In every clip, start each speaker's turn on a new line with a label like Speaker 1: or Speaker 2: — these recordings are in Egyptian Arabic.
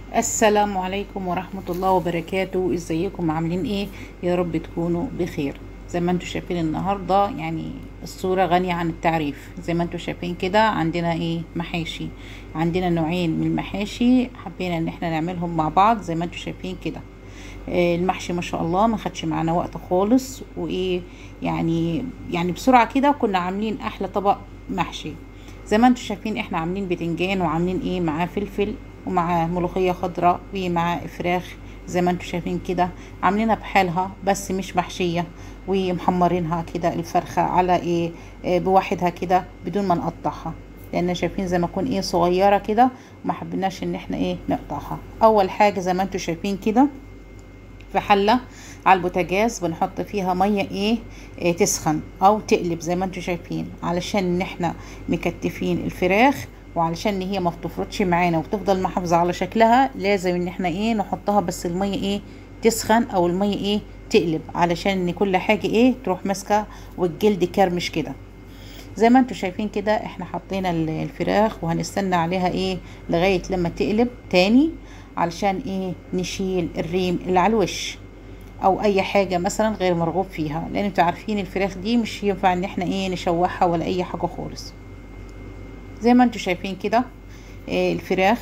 Speaker 1: السلام عليكم ورحمة الله وبركاته ازيكم عاملين ايه يا رب تكونوا بخير زي ما انتم شايفين النهاردة يعني الصورة غنية عن التعريف زي ما انتم شايفين كده عندنا ايه محاشي عندنا نوعين من المحاشي حبينا ان احنا نعملهم مع بعض زي ما انتم شايفين كده آه، المحشي ما شاء الله ما خدش معانا وقت خالص وايه يعني يعني بسرعة كده كنا عاملين احلى طبق محشي زي ما انتم شايفين احنا عاملين بتنجان وعاملين ايه معاه فلفل ومعاه ملوخية خضراء ومعاه فراخ زي ما انتم شايفين كده عاملينها بحالها بس مش محشية ومحمرينها كده الفرخة على ايه آه، بواحدها كده بدون ما نقطعها لان شايفين زي ما تكون ايه صغيرة كده وما حبيناش ان احنا ايه نقطعها اول حاجة زي ما انتم شايفين كده في حلة على البوتاجاز بنحط فيها مية ايه, إيه تسخن او تقلب زي ما انتم شايفين علشان ان احنا مكتفين الفراخ وعلشان ان هي ما بتفرطش معانا وتفضل محافظة على شكلها لازم ان احنا ايه نحطها بس المية ايه تسخن او المية ايه تقلب علشان ان كل حاجة ايه تروح ماسكة والجلد كرمش كده زي ما انتم شايفين كده احنا حطينا ال- الفراخ وهنستنى عليها ايه لغاية لما تقلب تاني علشان ايه نشيل الريم اللي على الوش او اي حاجة مثلا غير مرغوب فيها لان انتوا عارفين الفراخ دي مش ينفع ان احنا ايه نشوحها ولا اي حاجة خالص زي ما انتوا شايفين كده إيه الفراخ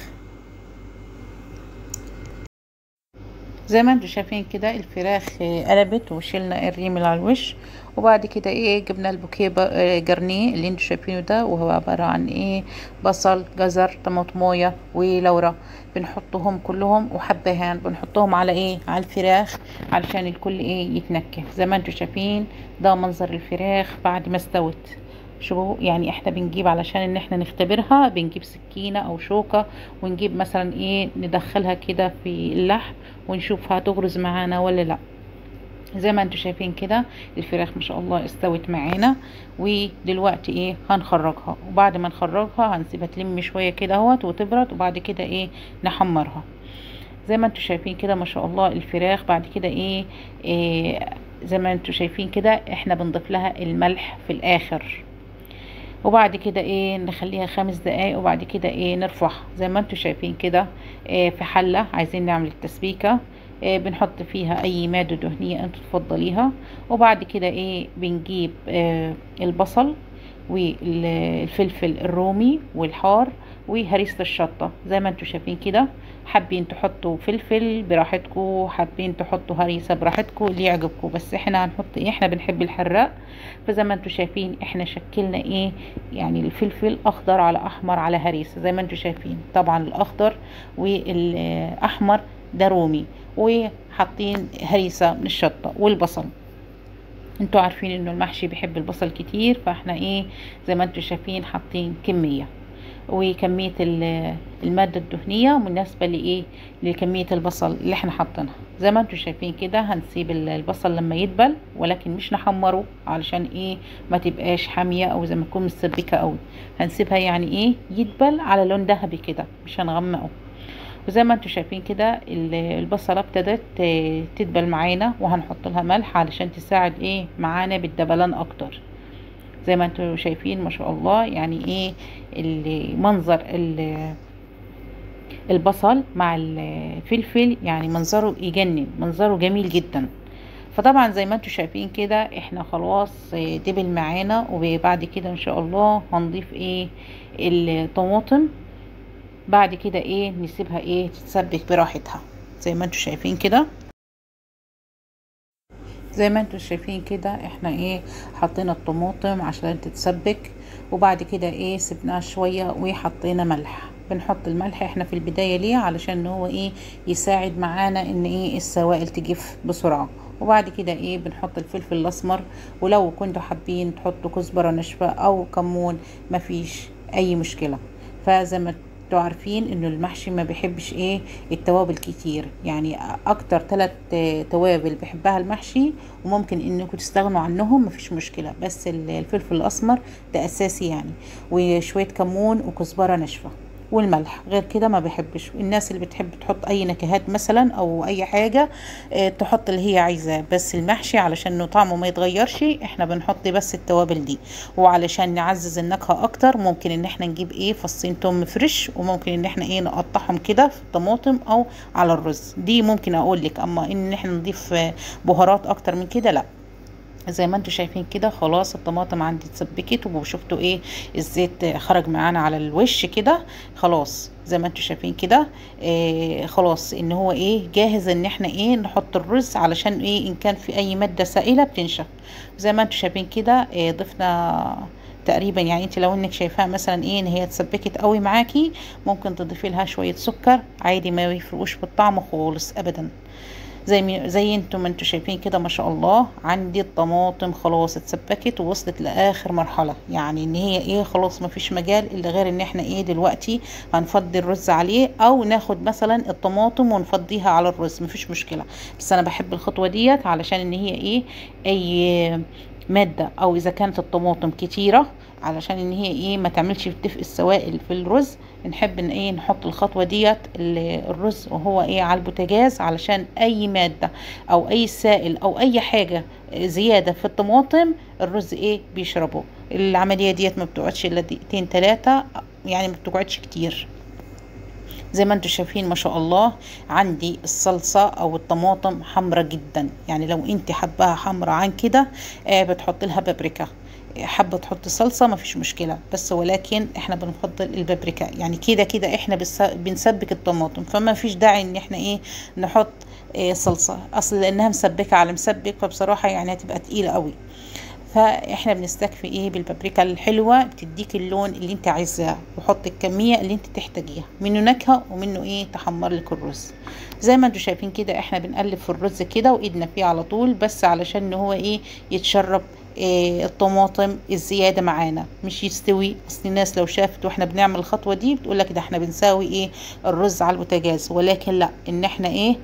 Speaker 1: زي ما انتوا شايفين كده الفراخ آه، قلبت وشلنا الريم اللي على الوش وبعد كده ايه جبنا البوكيه ب- آه، جرنيه اللي انتوا شايفينه ده وهو عبارة عن ايه بصل جزر طماطمايه ولورا بنحطهم كلهم وحبهان بنحطهم على ايه على الفراخ علشان الكل ايه يتنكه زي ما انتوا شايفين ده منظر الفراخ بعد ما استوت شو يعني احنا بنجيب علشان ان احنا نختبرها بنجيب سكينة او شوكة ونجيب مثلا ايه ندخلها كده في اللحم ونشوف هتغرز معانا ولا لا زي ما انتوا شايفين كده الفراخ ما شاء الله استوت معانا ودلوقتي ايه هنخرجها وبعد ما نخرجها هنسيبها تلم شوية كده اهوت وتبرد وبعد كده ايه نحمرها زي ما انتوا شايفين كده ما شاء الله الفراخ بعد كده ايه, إيه زي ما انتوا شايفين كده احنا بنضيف لها الملح في الاخر وبعد كده ايه نخليها خمس دقايق وبعد كده ايه نرفعها زي ما انتوا شايفين كده إيه في حلة عايزين نعمل التسبيكة إيه بنحط فيها اي مادة دهنية انتوا تفضليها وبعد كده ايه بنجيب إيه البصل والفلفل الرومي والحار وهريسة الشطة زي ما انتوا شايفين كده حابين تحطوا فلفل براحتكم حابين تحطوا هريسة براحتكم اللي يعجبكم بس احنا هنحط ايه احنا بنحب الحراق فزي ما انتوا شايفين احنا شكلنا ايه يعني الفلفل اخضر على احمر على هريسة زي ما انتوا شايفين طبعا الاخضر والاحمر ده رومي وحاطين هريسة من الشطة والبصل انتوا عارفين انه المحشي بيحب البصل كتير فاحنا ايه زي ما انتوا شايفين حاطين كمية وكمية ال- المادة الدهنية مناسبة لإيه لكمية البصل اللي احنا حاطينها زي ما انتوا شايفين كده هنسيب ال- البصل لما يدبل ولكن مش نحمره علشان ايه ما تبقاش حامية او زي ما تكون مسبكة قوي هنسيبها يعني ايه يدبل على لون ذهبي كده مش هنغمقه وزي ما انتوا شايفين كده ال- البصلة ابتدت ت- تدبل معانا وهنحط لها ملح علشان تساعد ايه معانا بالدبلان اكتر زي ما انتوا شايفين ما شاء الله يعني ايه المنظر ال- البصل مع الفلفل يعني منظره يجنن منظره جميل جدا فطبعا زي ما انتوا شايفين كده احنا خلاص اه، دبل معانا وبعد كده ان شاء الله هنضيف ايه الطماطم بعد كده ايه نسيبها ايه تتسبك براحتها زي ما انتوا شايفين كده زي ما انتوا شايفين كده احنا ايه حطينا الطماطم عشان تتسبك وبعد كده ايه سبناها شوية وحطينا ملح بنحط الملح احنا في البداية ليه علشان ان هو ايه يساعد معانا ان ايه السوائل تجف بسرعة وبعد كده ايه بنحط الفلفل الاسمر ولو كنتوا حابين تحطوا كزبرة ناشفة او كمون مفيش اي مشكلة فزي ما انتوا عارفين انه المحشي ما بيحبش ايه التوابل كتير يعني اكتر ثلاث توابل بيحبها المحشي وممكن انكم تستغنوا عنهم مفيش مشكلة بس ال- الفلفل الاسمر ده اساسي يعني وشوية كمون وكزبرة ناشفة والملح غير كده ما بحبش الناس اللي بتحب تحط اي نكهات مثلا او اي حاجه اه تحط اللي هي عايزاه بس المحشي علشان إنه طعمه ما يتغيرش احنا بنحط بس التوابل دي وعلشان نعزز النكهه اكتر ممكن ان احنا نجيب ايه فصين توم فريش وممكن ان احنا ايه نقطعهم كده في الطماطم او على الرز دي ممكن اقول لك اما ان احنا نضيف آه، بهارات اكتر من كده لا زي ما انتم شايفين كده خلاص الطماطم عندي اتسبكت وشفتوا ايه الزيت خرج معانا على الوش كده خلاص زي ما انتم شايفين كده آه خلاص ان هو ايه جاهز ان احنا ايه نحط الرز علشان ايه ان كان في اي ماده سائله بتنشف زي ما انتم شايفين كده آه ضفنا تقريبا يعني انت لو انك شايفاها مثلا ايه ان هي اتسبكت قوي معاكي ممكن تضيفي لها شويه سكر عادي ما يفرقوش بالطعم خالص ابدا زي مي زي انتم ما انتم شايفين كده ما شاء الله عندي الطماطم خلاص اتسبكت ووصلت لاخر مرحله يعني ان هي ايه خلاص ما فيش مجال الا غير ان احنا ايه دلوقتي هنفضي الرز عليه او ناخد مثلا الطماطم ونفضيها على الرز ما فيش مشكله بس انا بحب الخطوه ديت علشان ان هي ايه اي ماده او اذا كانت الطماطم كتيره علشان ان هي ايه ما تعملش دفء السوائل في الرز نحب ان ايه نحط الخطوه ديت الرز وهو ايه على البوتاجاز علشان اي ماده او اي سائل او اي حاجه زياده في الطماطم الرز ايه بيشربه العمليه ديت ما بتقعدش الا دقيقتين ثلاثه يعني ما بتقعدش كتير زي ما انتم شايفين ما شاء الله عندي الصلصة او الطماطم حمرة جدا يعني لو انت حباها حمرة عن كده آه بتحط لها بابريكا حابة تحط صلصة ما فيش مشكلة بس ولكن احنا بنفضل البابريكا يعني كده كده احنا بنسبك الطماطم فما فيش داعي ان احنا ايه نحط إيه صلصة اصل لانها مسبكة على مسبك فبصراحة يعني هتبقى تقيلة قوي فاحنا بنستكفي ايه بالبابريكا الحلوة بتديك اللون اللي انت عايزاه وحط الكمية اللي انت تحتاجيها منه نكهة ومنه ايه تحمر لك الرز زي ما انتم شايفين كده احنا بنقلب في الرز كده وايدنا فيه على طول بس علشان هو ايه يتشرب إيه الطماطم الزياده معانا مش يستوي اصل الناس لو شافت واحنا بنعمل الخطوه دي بتقول لك ده احنا بنساوي ايه الرز على البوتاجاز ولكن لا ان احنا ايه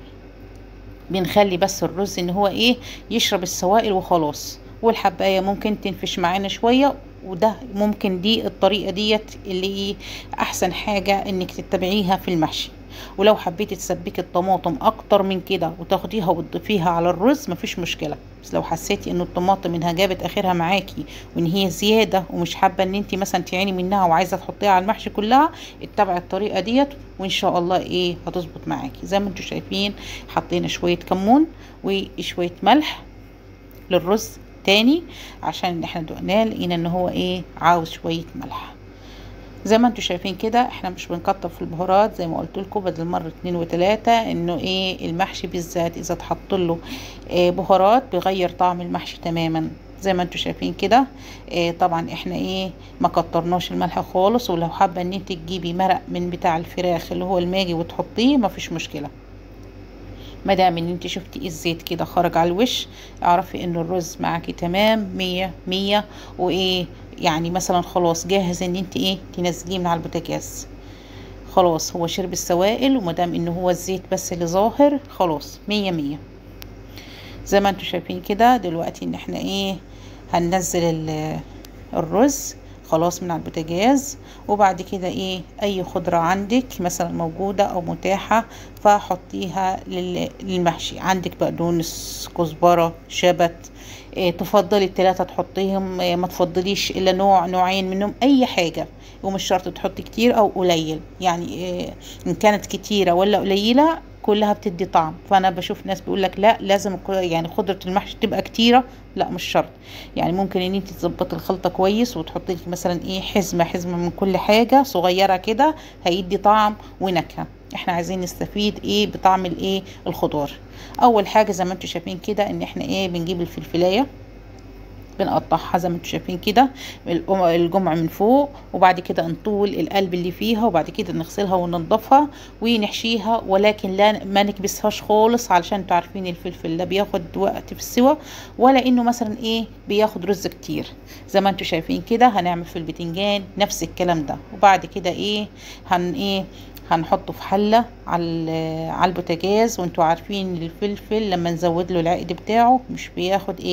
Speaker 1: بنخلي بس الرز ان هو ايه يشرب السوائل وخلاص والحبايه ممكن تنفش معانا شويه وده ممكن دي الطريقه ديت اللي احسن حاجه انك تتبعيها في المحشي ولو حبيتي تسبكي الطماطم اكتر من كده وتاخديها وتضيفيها على الرز مفيش مشكله بس لو حسيتي ان الطماطم انها جابت اخرها معاكي وان هي زياده ومش حابه ان انت مثلا تعيني منها وعايزه تحطيها على المحشي كلها اتبعي الطريقه ديت وان شاء الله ايه هتظبط معاكي زي ما انتم شايفين حطينا شويه كمون وشويه ملح للرز تاني عشان احنا دقناه لقينا ان هو ايه عاوز شويه ملح زي ما انتم شايفين كده احنا مش بنكتر في البهارات زي ما قلت لكم بدل مره اتنين وتلاته انه ايه المحشي بالذات اذا اتحط له اه بهارات بيغير طعم المحشي تماما زي ما انتم شايفين كده اه طبعا احنا ايه ما كترناش الملح خالص ولو حابه ان انت تجيبي مرق من بتاع الفراخ اللي هو الماجي وتحطيه مفيش مشكله ما دام ان انت شفتي الزيت كده خرج على الوش اعرفي ان الرز معاكي تمام مية مية وايه يعني مثلا خلاص جاهز ان انت ايه تنزليه من على البوتاجاز خلاص هو شرب السوائل ومادام ان هو الزيت بس اللي ظاهر خلاص مية مية زي ما انتم شايفين كده دلوقتي ان احنا ايه هننزل الرز خلاص من على البوتاجاز وبعد كده ايه اي خضرة عندك مثلا موجودة او متاحة فحطيها للمحشي عندك بقدونس كزبرة شبت إيه تفضلي التلاتة تحطيهم إيه ما تفضليش الا نوع نوعين منهم اي حاجة ومش شرط تحطي كتير او قليل يعني إيه ان كانت كتيرة ولا قليلة كلها بتدي طعم فانا بشوف ناس بيقول لك لا لازم يعني خضره المحشي تبقى كتيره لا مش شرط يعني ممكن ان انت تظبطي الخلطه كويس وتحطي لك مثلا ايه حزمه حزمه من كل حاجه صغيره كده هيدي طعم ونكهه احنا عايزين نستفيد ايه بطعم الايه الخضار اول حاجه زي ما انتم شايفين كده ان احنا ايه بنجيب الفلفلايه بنقطعها زي ما انتم شايفين كده الجمع من فوق وبعد كده نطول القلب اللي فيها وبعد كده نغسلها وننضفها ونحشيها ولكن لا ما نكبسهاش خالص علشان انتوا عارفين الفلفل لا بياخد وقت في السوى ولا انه مثلا ايه بياخد رز كتير زي ما انتم شايفين كده هنعمل في البتنجان نفس الكلام ده وبعد كده ايه هن ايه هنحطه في حله على على البوتاجاز وانتوا عارفين الفلفل لما نزود له العقد بتاعه مش بياخد ايه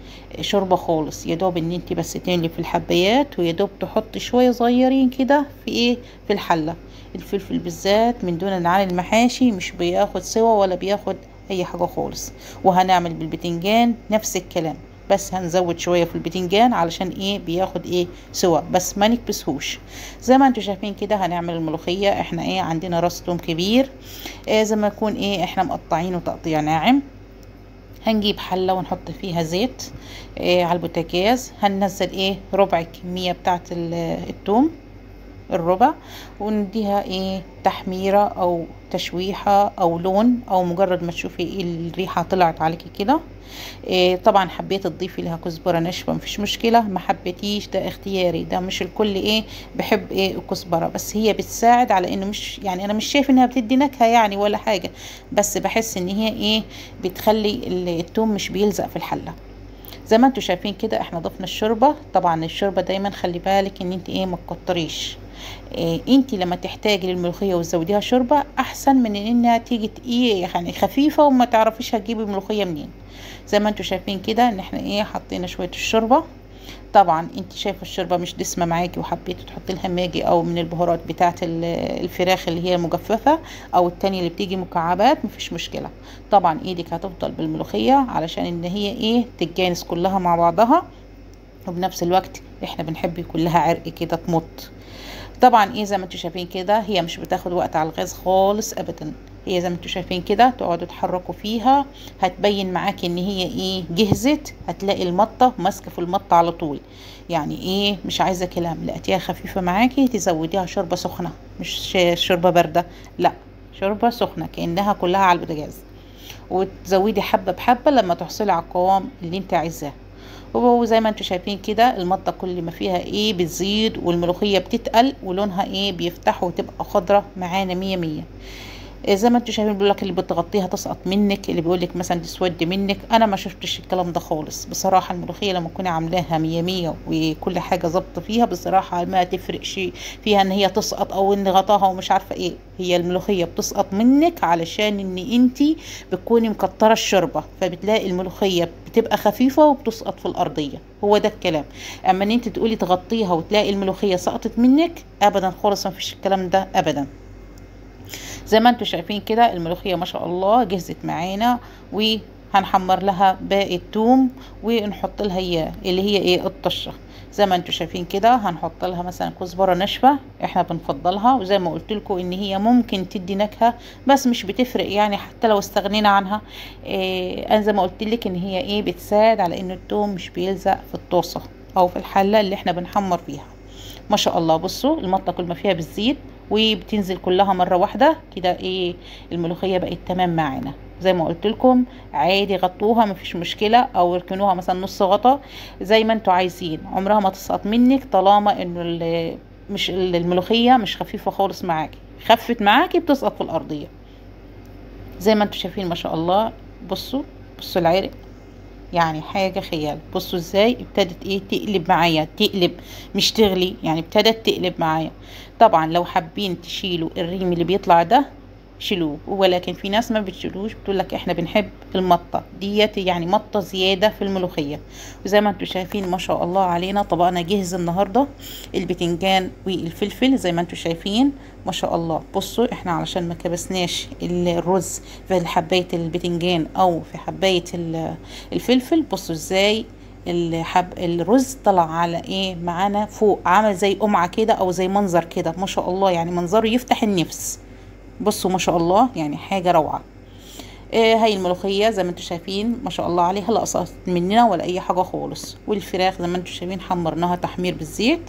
Speaker 1: شوربه خالص يا دوب ان انت بس تملي في الحبايات ويا دوب تحطي شويه صغيرين كده في ايه في الحله الفلفل بالذات من دون عن المحاشي مش بياخد سوا ولا بياخد اي حاجه خالص وهنعمل بالبتنجان نفس الكلام بس هنزود شويه في البتنجان علشان ايه بياخد ايه سوا بس ما نكبسهوش زي ما انتم شايفين كده هنعمل الملوخيه احنا ايه عندنا راس توم كبير إيه زي ما يكون ايه احنا مقطعينه تقطيع ناعم هنجيب حلة ونحط فيها زيت إيه على البوتاجاز هننزل ايه ربع الكمية بتاعت التوم الربع ونديها ايه تحميرة او تشويحة او لون او مجرد ما تشوفي ايه الريحة طلعت عليكي كده إيه طبعا حبيت تضيفي لها كزبرة ناشفة مفيش مشكلة ما حبيتيش ده اختياري ده مش الكل ايه بحب ايه الكزبرة بس هي بتساعد على انه مش يعني انا مش شايف انها بتدي نكهة يعني ولا حاجة بس بحس ان هي ايه بتخلي التوم مش بيلزق في الحلة زي ما انتم شايفين كده احنا ضفنا الشوربه طبعا الشوربه دايما خلي بالك ان انت ايه ما تكتريش إيه انت لما تحتاجي للملوخيه وتزوديها شوربه احسن من ان انها تيجي ايه يعني خفيفه وما تعرفيش هتجيبي الملوخيه منين زي ما انتم شايفين كده ان احنا ايه حطينا شويه الشوربه طبعا انت شايفه الشوربه مش دسمه معاكي وحبيتي تحطي لها ماجي او من البهارات بتاعه الفراخ اللي هي مجففه او التانية اللي بتيجي مكعبات مفيش مشكله طبعا ايدك هتفضل بالملوخيه علشان ان هي ايه تتجانس كلها مع بعضها وبنفس الوقت احنا بنحب يكون لها عرق كده تمط طبعا ايه زي ما انتم شايفين كده هي مش بتاخد وقت على الغاز خالص ابدا هي زي ما انتم شايفين كده تقعدوا تحركوا فيها هتبين معاكي ان هي ايه جهزت هتلاقي المطه ماسكه في المطه على طول يعني ايه مش عايزه كلام لقيتيها خفيفه معاكي تزوديها شوربه سخنه مش شوربه بارده لا شوربه سخنه كانها كلها على البوتاجاز وتزودي حبه بحبه لما تحصلي على القوام اللي انت عايزاه وزي ما انتم شايفين كده المطه كل ما فيها ايه بتزيد والملوخيه بتتقل ولونها ايه بيفتح وتبقى خضره معانا مية مية زي ما انتم شايفين بيقول لك اللي بتغطيها تسقط منك اللي بيقول لك مثلا تسود منك انا ما شفتش الكلام ده خالص بصراحه الملوخيه لما تكوني عاملاها مية مية وكل حاجه ظبط فيها بصراحه ما تفرق شيء فيها ان هي تسقط او ان غطاها ومش عارفه ايه هي الملوخيه بتسقط منك علشان ان انت بتكوني مكتره الشوربه فبتلاقي الملوخيه بتبقى خفيفه وبتسقط في الارضيه هو ده الكلام اما ان انت تقولي تغطيها وتلاقي الملوخيه سقطت منك ابدا خالص ما فيش الكلام ده ابدا زي ما انتم شايفين كده الملوخيه ما شاء الله جهزت معانا وهنحمر لها باقي التوم ونحط لها اياه اللي هي ايه الطشه زي ما انتم شايفين كده هنحط لها مثلا كزبره ناشفه احنا بنفضلها وزي ما قلت لكم ان هي ممكن تدي نكهه بس مش بتفرق يعني حتى لو استغنينا عنها إيه انا زي ما قلت لك ان هي ايه بتساعد على ان التوم مش بيلزق في الطاسه او في الحله اللي احنا بنحمر فيها ما شاء الله بصوا المطه كل ما فيها بتزيد وبتنزل كلها مره واحده كده ايه الملوخيه بقت تمام معانا زي ما قلت لكم عادي غطوها مفيش مشكله او اركنوها مثلا نص غطا زي ما انتوا عايزين عمرها ما تسقط منك طالما انه مش الملوخيه مش خفيفه خالص معاكي خفت معاكي بتسقط في الارضيه زي ما انتوا شايفين ما شاء الله بصوا بصوا العرق يعني حاجة خيال بصوا ازاي ابتدت ايه تقلب معايا تقلب مش تغلي يعني ابتدت تقلب معايا طبعا لو حابين تشيلوا الريم اللي بيطلع ده شيلوه ولكن في ناس ما بتشيلوش بتقول لك احنا بنحب المطه ديت يعني مطه زياده في الملوخيه وزي ما انتم شايفين ما شاء الله علينا طبقنا جهز النهارده البتنجان والفلفل زي ما انتم شايفين ما شاء الله بصوا احنا علشان ما كبسناش الرز في حبايه البتنجان او في حبايه الفلفل بصوا ازاي الحب الرز طلع على ايه معانا فوق عمل زي قمعه كده او زي منظر كده ما شاء الله يعني منظره يفتح النفس بصوا ما شاء الله يعني حاجه روعه آه هاي الملوخيه زي ما انتم شايفين ما شاء الله عليها لا قصت مننا ولا اي حاجه خالص والفراخ زي ما انتم شايفين حمرناها تحمير بالزيت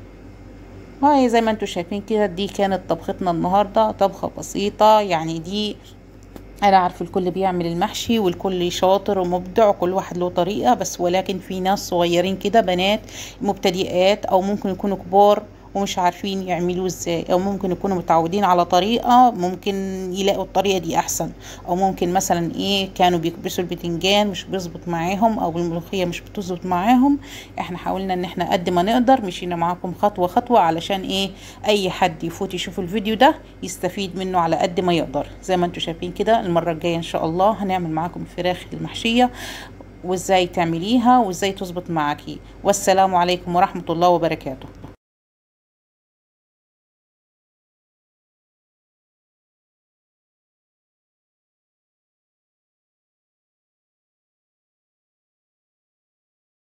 Speaker 1: وهي زي ما انتم شايفين كده دي كانت طبختنا النهارده طبخه بسيطه يعني دي انا عارف الكل بيعمل المحشي والكل شاطر ومبدع وكل واحد له طريقه بس ولكن في ناس صغيرين كده بنات مبتدئات او ممكن يكونوا كبار ومش عارفين يعملوه ازاي او ممكن يكونوا متعودين على طريقة ممكن يلاقوا الطريقة دي احسن او ممكن مثلا ايه كانوا بيكبسوا البتنجان مش بيظبط معاهم او الملوخية مش بتظبط معاهم احنا حاولنا ان احنا قد ما نقدر مشينا معاكم خطوة خطوة علشان ايه اي حد يفوت يشوف الفيديو ده يستفيد منه على قد ما يقدر زي ما انتم شايفين كده المرة الجاية ان شاء الله هنعمل معاكم الفراخ المحشية وازاي تعمليها وازاي تظبط معاكي والسلام عليكم ورحمة الله وبركاته